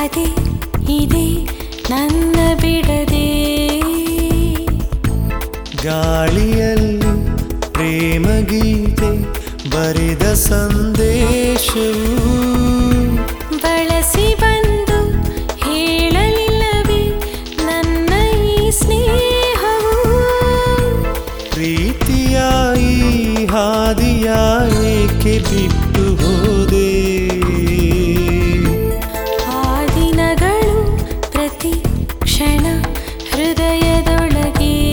ಅದೇ ಇದೆ ನನ್ನ ಬಿಡದೆ ಗಾಳಿಯಲ್ಲಿ ಪ್ರೇಮ ಗೀತೆ ಬರೆದ ಸಂದೇಶವು ಬಳಸಿ ಬಂದು ಹೇಳಲಿಲ್ಲವೇ ನನ್ನ ಈ ಸ್ನೇಹವು ಪ್ರೀತಿಯ ಈ ಹಾದಿಯ ಏಕೆ ಬಿಟ್ಟು ಹೋದೆ ಆ ದಿನಗಳು ಪ್ರತಿ ಕ್ಷಣ ಹೃದಯದೊಳಗೆ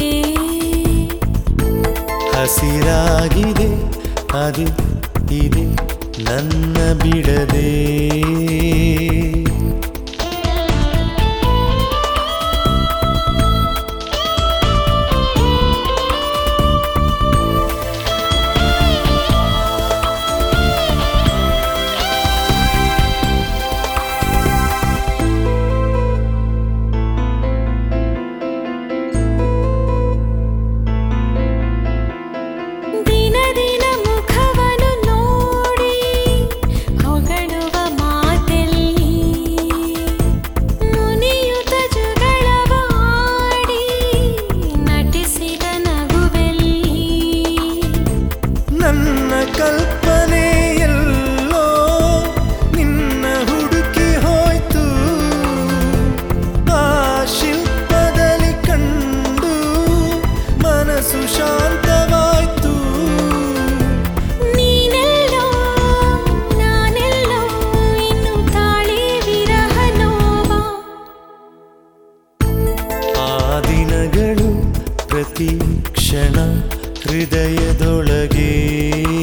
ಹಸಿರಾಗಿದೆ ಅದೇ ಇದೆ ನನ್ನ ಬಿಡದೆ ದಿನ ದಿನ ಮುಖವನ್ನು ನೋಡಿ ಹೊಗಳುವ ಮಾತೆಲ್ಲಿ ಮುನಿಯುತ ಜಗಳವಾಡಿ ನಟಿಸಿದ ನಗುವೆಲ್ಲಿ ನನ್ನ ಕಲ್ಪನೆಯಲ್ಲೋ ನಿನ್ನ ಹುಡುಕಿ ಹೋಯ್ತು ಆ ಶಿಲ್ಪದಲ್ಲಿ ಕಂಡು ಮನಸ್ಸು ಶಾಂತವಾಯ್ತು ನೀನೆಲ್ಲೋ ನಾನೆಲ್ಲೋ ಇನ್ನು ತಾಳಿ ವಿರಹ ನೋವ ಆ ದಿನಗಳು ಪ್ರತಿ ಕ್ಷಣ ಹೃದಯದೊಳಗೆ